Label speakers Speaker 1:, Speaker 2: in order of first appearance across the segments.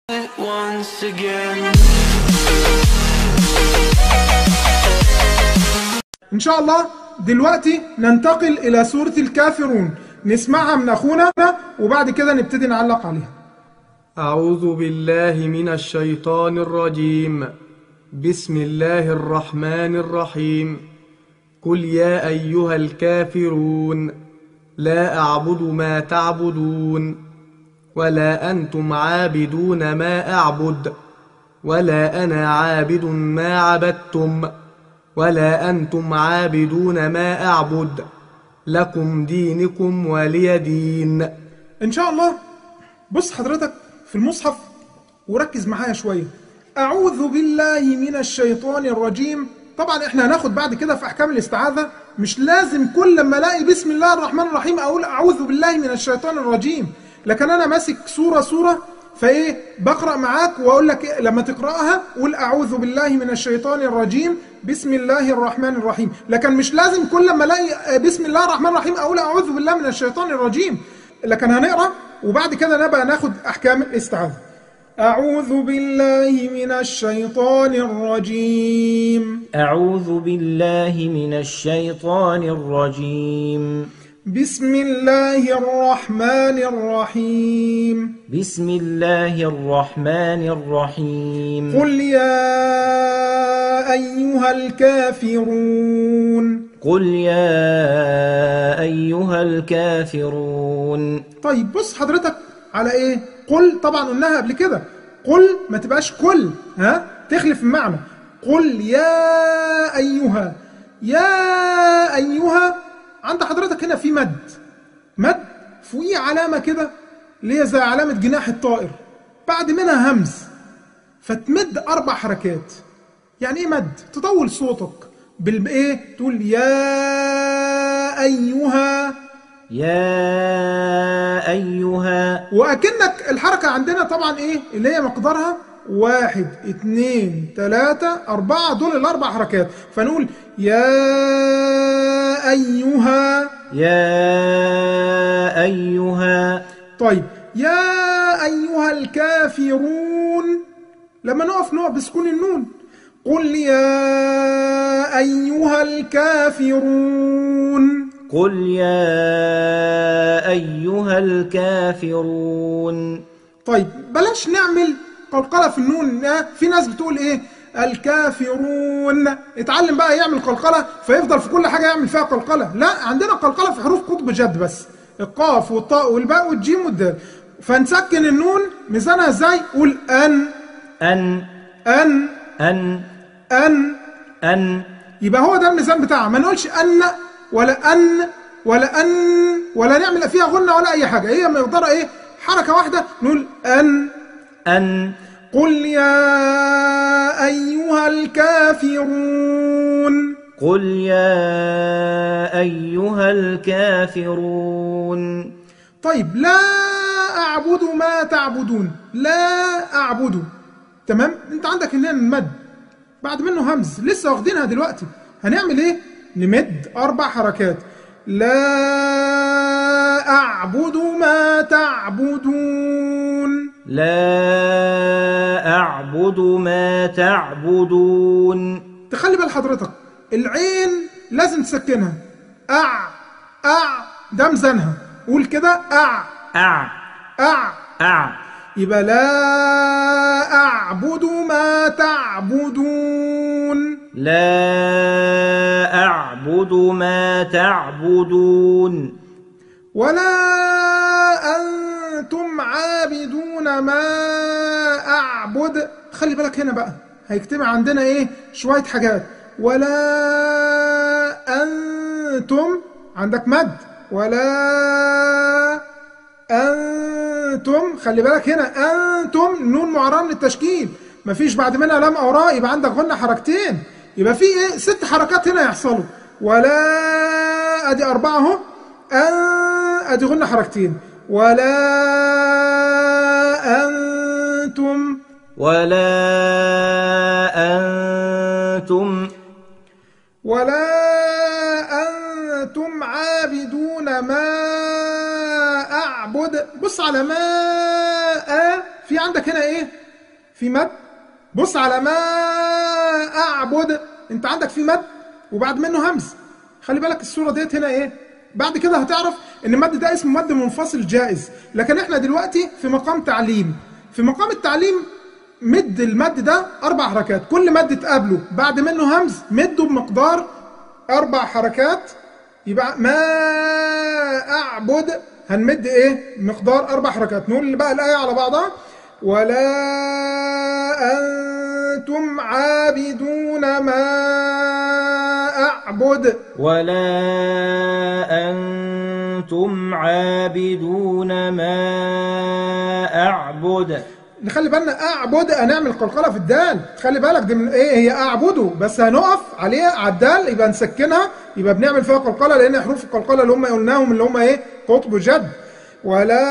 Speaker 1: it once again.
Speaker 2: إن شاء الله دلوقتي ننتقل إلى سورة الكافرون نسمعها من أخونا وبعد كده نبتدي نعلق عليها
Speaker 3: أعوذ بالله من الشيطان الرجيم بسم الله الرحمن الرحيم قل يا أيها الكافرون لا أعبد ما تعبدون ولا أنتم عابدون ما أعبد ولا أنا عابد ما عبدتم ولا أنتم عابدون ما أعبد لكم دينكم ولي دين
Speaker 2: إن شاء الله بص حضرتك في المصحف وركز معايا شوية أعوذ بالله من الشيطان الرجيم طبعا احنا هناخد بعد كده في أحكام الاستعاذة مش لازم كل لما الاقي بسم الله الرحمن الرحيم أقول أعوذ بالله من الشيطان الرجيم لكن أنا ماسك سورة سورة فايه بقرا معاك واقول لك إيه لما تقراها قول اعوذ بالله من الشيطان الرجيم بسم الله الرحمن الرحيم لكن مش لازم كل ما الاقي بسم الله الرحمن الرحيم اقول اعوذ بالله من الشيطان الرجيم لكن هنقرا وبعد كده نبقى ناخد احكام الاستعاذه اعوذ بالله من الشيطان الرجيم
Speaker 4: أعوذ بالله من الشيطان الرجيم
Speaker 2: بسم الله الرحمن الرحيم
Speaker 4: بسم الله الرحمن الرحيم
Speaker 2: قل يا ايها الكافرون
Speaker 4: قل يا أيها الكافرون
Speaker 2: طيب بص حضرتك على ايه قل طبعا قلناها قبل كده قل ما تبقاش كل ها تخلف المعنى قل يا ايها يا ايها عند حضرتك هنا في مد مد فوقيه علامه كده اللي هي زي علامه جناح الطائر بعد منها همز فتمد اربع حركات يعني ايه مد تطول صوتك بالايه تقول يا ايها
Speaker 4: يا أيها
Speaker 2: واكنك الحركه عندنا طبعا ايه اللي هي مقدارها واحد اتنين تلاتة أربعة دول الأربع حركات فنقول يا أيها
Speaker 4: يا أيها
Speaker 2: طيب يا أيها الكافرون لما نقف نقف بسكون النون قل يا أيها الكافرون
Speaker 4: قل يا أيها الكافرون
Speaker 2: طيب بلاش نعمل قلقلة في النون آه، في ناس بتقول ايه الكافرون اتعلم بقى يعمل قلقلة فيفضل في كل حاجة يعمل فيها قلقلة لا عندنا قلقلة في حروف قطب جد بس القاف والطاء والباء والجيم والدال فنسكن النون ميزانها ازاي قول ان
Speaker 4: أن
Speaker 2: ان
Speaker 4: أن
Speaker 2: ان
Speaker 4: أن
Speaker 2: يبقى هو ده الميزان بتاعها ما نقولش ان ولا ان ولا ان ولا نعمل فيها غنة ولا اي حاجة هي مقدارها ايه حركة واحدة نقول ان
Speaker 4: أن
Speaker 2: قل يا أيها الكافرون
Speaker 4: قل يا أيها الكافرون
Speaker 2: طيب لا أعبد ما تعبدون لا أعبد تمام أنت عندك هنا المد بعد منه همز لسه واخدينها دلوقتي هنعمل إيه نمد أربع حركات لا أعبد ما تعبدون
Speaker 4: لا أعبد ما تعبدون
Speaker 2: تخلي بال حضرتك العين لازم تسكنها أع أع ده ميزانها قول كده أع
Speaker 4: أع
Speaker 2: أع
Speaker 4: أع
Speaker 2: يبقى لا أعبد ما تعبدون
Speaker 4: لا أعبد ما تعبدون
Speaker 2: ولا أنتم عابدون ما أعبد خلي بالك هنا بقى هيجتمع عندنا إيه شوية حاجات ولا أنتم عندك مد ولا أنتم خلي بالك هنا أنتم نون معرم للتشكيل مفيش بعد منها لام أو راء يبقى عندك غنة حركتين يبقى في إيه ست حركات هنا يحصلوا ولا أدي أربعة أهو أن أدي غنة حركتين ولا أنتم
Speaker 4: ولا أنتم
Speaker 2: ولا أنتم عابدون ما أعبد بص على ما أ في عندك هنا ايه في مد بص على ما اعبد انت عندك في مد وبعد منه همز خلي بالك الصوره ديت هنا ايه بعد كده هتعرف ان المد ده اسمه مد منفصل جائز لكن احنا دلوقتي في مقام تعليم في مقام التعليم مد المد ده اربع حركات كل مد تقابله بعد منه همز مده بمقدار اربع حركات يبقى ما اعبد هنمد ايه مقدار اربع حركات نقول بقى الايه على بعضها ولا انتم عابدون ما اعبد
Speaker 4: ولا أنتم عابدون ما أعبد
Speaker 2: نخلي بالنا اعبد هنعمل قلقله في الدال خلي بالك دي من ايه هي اعبده بس هنقف عليها على الدال يبقى نسكنها يبقى بنعمل فيها قلقله لان حروف القلقله اللي هم قلناهم اللي هم ايه قطب جد ولا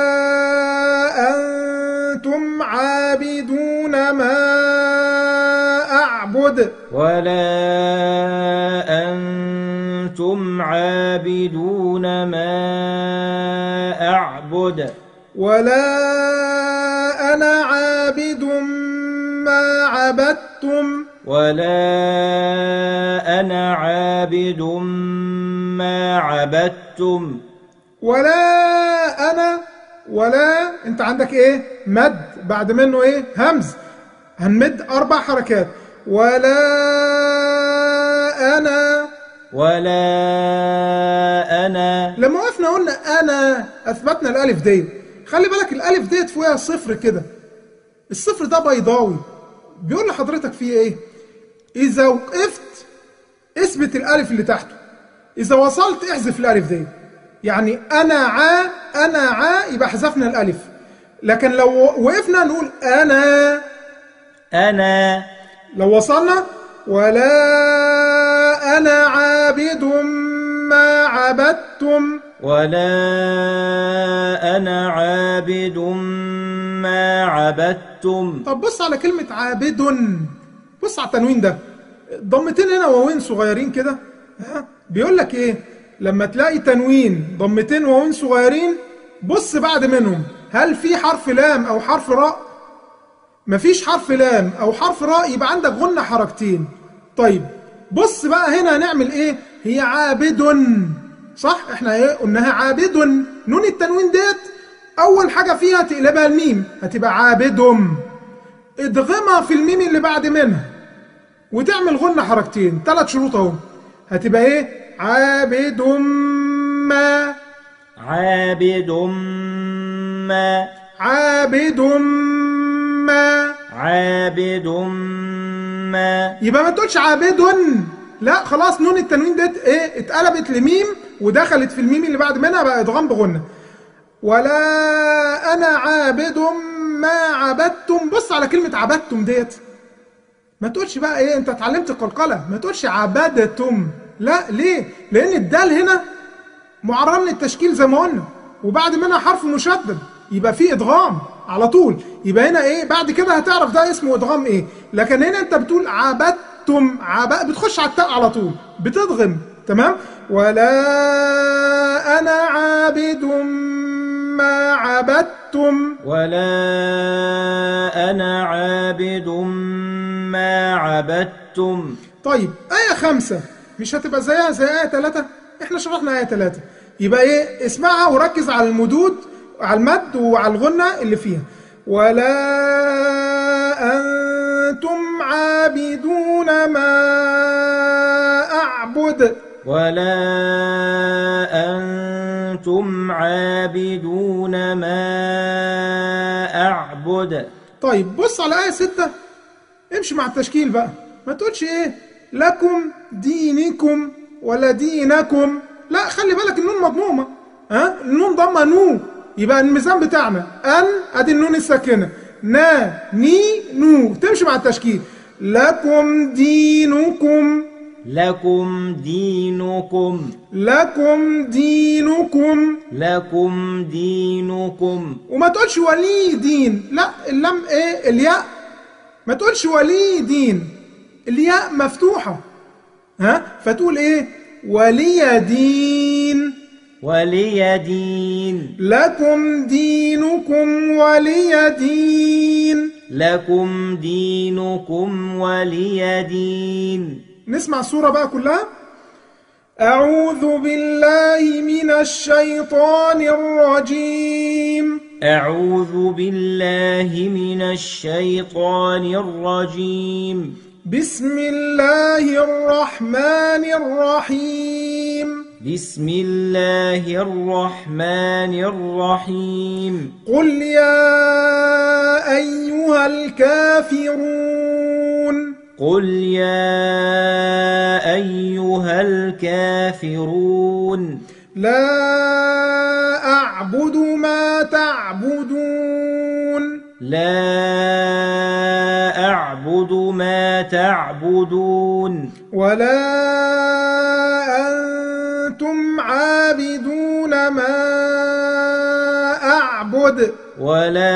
Speaker 2: انتم عابدون ما اعبد
Speaker 4: ولا أنتم عابدون ما أعبد
Speaker 2: ولا انا عابد ما عبدتم
Speaker 4: ولا أنا عابد ما عبدتم
Speaker 2: ولا انا ولا انت عندك ايه مد بعد منه ايه همز هنمد اربع حركات ولا انا
Speaker 4: ولا أنا
Speaker 2: لما وقفنا قلنا انا اثبتنا الالف دي خلي بالك الالف ديت فوقها صفر كده الصفر ده بيضاوي بيقول لحضرتك فيه ايه اذا وقفت اثبت الالف اللي تحته اذا وصلت احذف الالف دي يعني انا عا انا عا يبقى حذفنا الالف لكن لو وقفنا نقول انا
Speaker 4: أنا
Speaker 2: لو وصلنا ولا انا عابد ما عبدتم
Speaker 4: ولا أنا عابد ما عبدتم
Speaker 2: طب بص على كلمة عابد بص على التنوين ده ضمتين هنا وواوين صغيرين كده ها بيقول لك ايه لما تلاقي تنوين ضمتين وواوين صغيرين بص بعد منهم هل في حرف لام او حرف راء مفيش حرف لام او حرف راء يبقى عندك غنة حركتين طيب بص بقى هنا هنعمل ايه هي عابد صح احنا ايه قلناها عابد نون التنوين ديت اول حاجة فيها تقلبها الميم هتبقى عابدم ادغمها في الميم اللي بعد منها وتعمل غنة حركتين ثلاث شروط اهو هتبقى ايه عابد ما
Speaker 4: عابد ما
Speaker 2: عابد ما
Speaker 4: عابد ما
Speaker 2: يبقى ما تقولش عابد لا خلاص نون التنوين ديت ايه اتقلبت لميم ودخلت في الميم اللي بعد منها بقى ادغام بغنة ولا انا عابد ما عبدتم بص على كلمة عبدتم ديت ما تقولش بقى ايه انت اتعلمت القلقلة ما تقولش عبدتم لا ليه لان الدال هنا معرض للتشكيل زي ما قلنا وبعد منها حرف مشدد يبقى فيه ادغام على طول يبقى هنا ايه بعد كده هتعرف ده اسمه ادغام ايه لكن هنا انت بتقول عبدتم عب... بتخش على التاء على طول بتدغم تمام ولا انا عابد ما عبدتم
Speaker 4: ولا أنا عابد ما عبدتم
Speaker 2: طيب آية خمسة مش هتبقى زيها زي آية ثلاثة؟ إحنا شرحنا آية ثلاثة يبقى إيه اسمعها وركز على المدود على المد وعلى الغنة اللي فيها ولا أنتم عابدون ما أعبد
Speaker 4: ولا أنتم عابدون ما أعبد
Speaker 2: طيب بص على آية ستة امشي مع التشكيل بقى ما تقولش ايه لكم دينكم ولا دينكم لا خلي بالك النون مضمومة ها النون ضمة نو يبقى الميزان بتاعنا ان ادي النون الساكنة نا ني نو تمشي مع التشكيل لكم دينكم
Speaker 4: لكم دينكم
Speaker 2: لكم دينكم
Speaker 4: لكم دينكم
Speaker 2: وما تقولش ولي دين لا اللام ايه الياء ما تقولش ولي دين الياء مفتوحة ها فتقول ايه ولي دين
Speaker 4: ولي دين
Speaker 2: لكم دينكم ولي دين
Speaker 4: لكم دينكم ولي دين
Speaker 2: نسمع السورة بقى كلها أعوذ بالله من الشيطان الرجيم
Speaker 4: أعوذ بالله من الشيطان الرجيم
Speaker 2: بسم الله الرحمن الرحيم
Speaker 4: بسم الله الرحمن الرحيم
Speaker 2: قل يا أيها الكافرون
Speaker 4: قل يا أيها الكافرون
Speaker 2: لا أعبد ما تعبدون
Speaker 4: لا أعبد ما تعبدون
Speaker 2: ولا أنتم عابدون ما أعبد
Speaker 4: ولا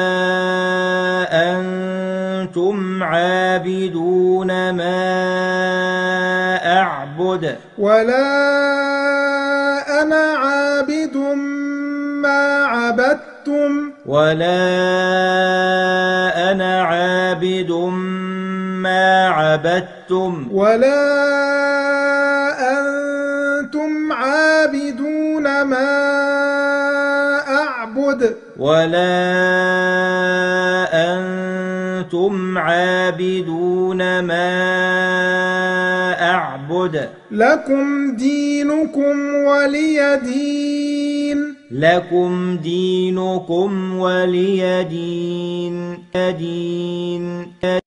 Speaker 4: أنتم عابدون ما أعبد
Speaker 2: ولا أنا عابد ما عبدتم
Speaker 4: ولا أنا عابد ما عبدتم
Speaker 2: ولا أنتم عابدون ما أعبد
Speaker 4: ولا أنتم عابدون ما أعبد
Speaker 2: لكم دينكم ولي دين
Speaker 4: لكم دينكم ولي دين دين